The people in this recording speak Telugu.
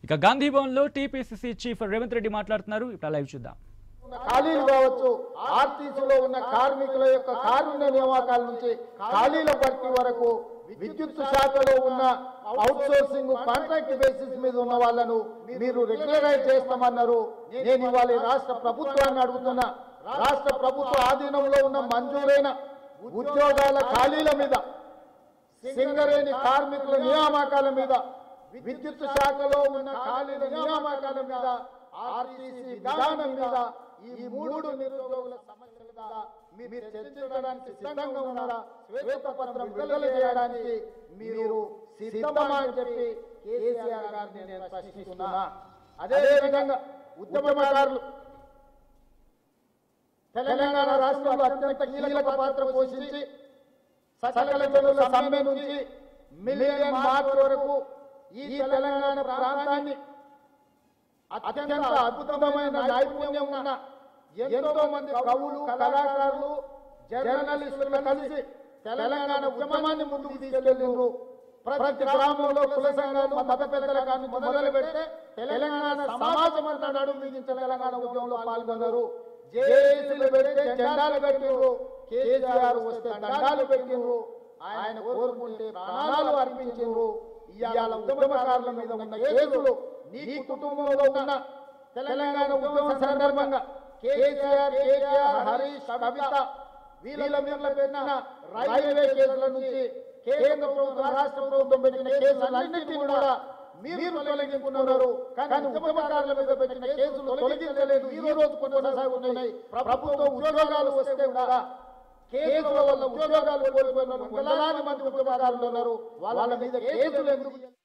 ఇక గాంధీ భవన్లో టీపీసీసీ చీఫ్ రేవంత్ రెడ్డి మాట్లాడుతున్నారు ఇప్పుడు లైవ్ చూద్దాం ఉన్న ఖాళీలు కావచ్చు ఆర్టీసీలో ఉన్న కార్మికుల యొక్క కారుణ్య నియామకాల నుంచి ఖాళీల భర్తీ వరకు విద్యుత్ శాఖలో ఉన్న అవుట్ సోర్సింగ్ కాంట్రాక్ట్ బేసిస్ మీద ఉన్న వాళ్ళను మీరు రెగ్యులరైజ్ చేస్తామన్నారు నేను ఇవాళ ఈ రాష్ట్ర ప్రభుత్వాన్ని అడుగుతున్నా రాష్ట్ర ప్రభుత్వ ఆధీనంలో ఉన్న మంజూరైన ఉద్యోగాల ఖాళీల మీద సింగరేణి కార్మికుల నియామకాల మీద విద్యుత్ శాఖలో ఉన్న ఖాళీల నియామకాల మీద ఆర్టీసీ విధానం మీద ఈ మూడు నిరుద్యోగుల సమస్యల మీద మీరు చర్చించడానికి సిద్ధంగా ఉన్నారా శ్వేతపత్రం విడుదల చేయడానికి మీరు సిద్ధమా అని చెప్పి కేసీఆర్ గారిని నేను ప్రశ్నిస్తున్నా అదే విధంగా ఉద్యమకారులు తెలంగాణ రాష్ట్రంలో అత్యంత కీలక పాత్ర పోషించి సకల జనుల సమ్మె నుంచి మిలియన్ మార్చ్ వరకు ఈ తెలంగాణ ప్రాంతాన్ని అత్యంత అద్భుతమైన నైపుణ్యం ఉన్న ఎంతో మంది కవులు కళాకారులు జర్నలిస్టులు కలిసి తెలంగాణ ఉద్యమాన్ని ముందుకు తీసుకెళ్ళిండ్రు ప్రతి గ్రామంలో కుల సంఘాలు మత పెద్దల కానీ మొదలు పెడితే తెలంగాణ సమాజం అంతా నడుము బిగించిన తెలంగాణ ఉద్యమంలో పాల్గొన్నారు జేఏసీలు పెడితే జెండాలు పెట్టిండ్రు కేసీఆర్ వస్తే దండాలు పెట్టిండ్రు ఆయన కోరుకుంటే ప్రాణాలు అర్పించిండ్రు ఇవాళ ఉద్యమకారుల మీద ఉన్న కేసులు నీ కుటుంబంలో ఉన్న తెలంగాణ ఉద్యమ సందర్భంగా కేసీఆర్ కేటీఆర్ హరీష్ కవిత వీళ్ళ మీద పెట్టిన రైల్వే కేసుల నుంచి కేంద్ర ప్రభుత్వం రాష్ట్ర ప్రభుత్వం పెట్టిన కేసులన్నింటినీ కూడా మీరు తొలగించుకున్నారు కానీ ఉద్యమకారుల మీద పెట్టిన కేసులు తొలగించలేదు ఈ రోజు కొనసాగుతున్నాయి ప్రభుత్వ ఉద్యోగాలు వస్తే కూడా కేసుల వల్ల ఉద్యోగాలు కోల్పోయిన వందలాది మంది ఉద్యమకారులు ఉన్నారు వాళ్ళ మీద కేసులు ఎందుకు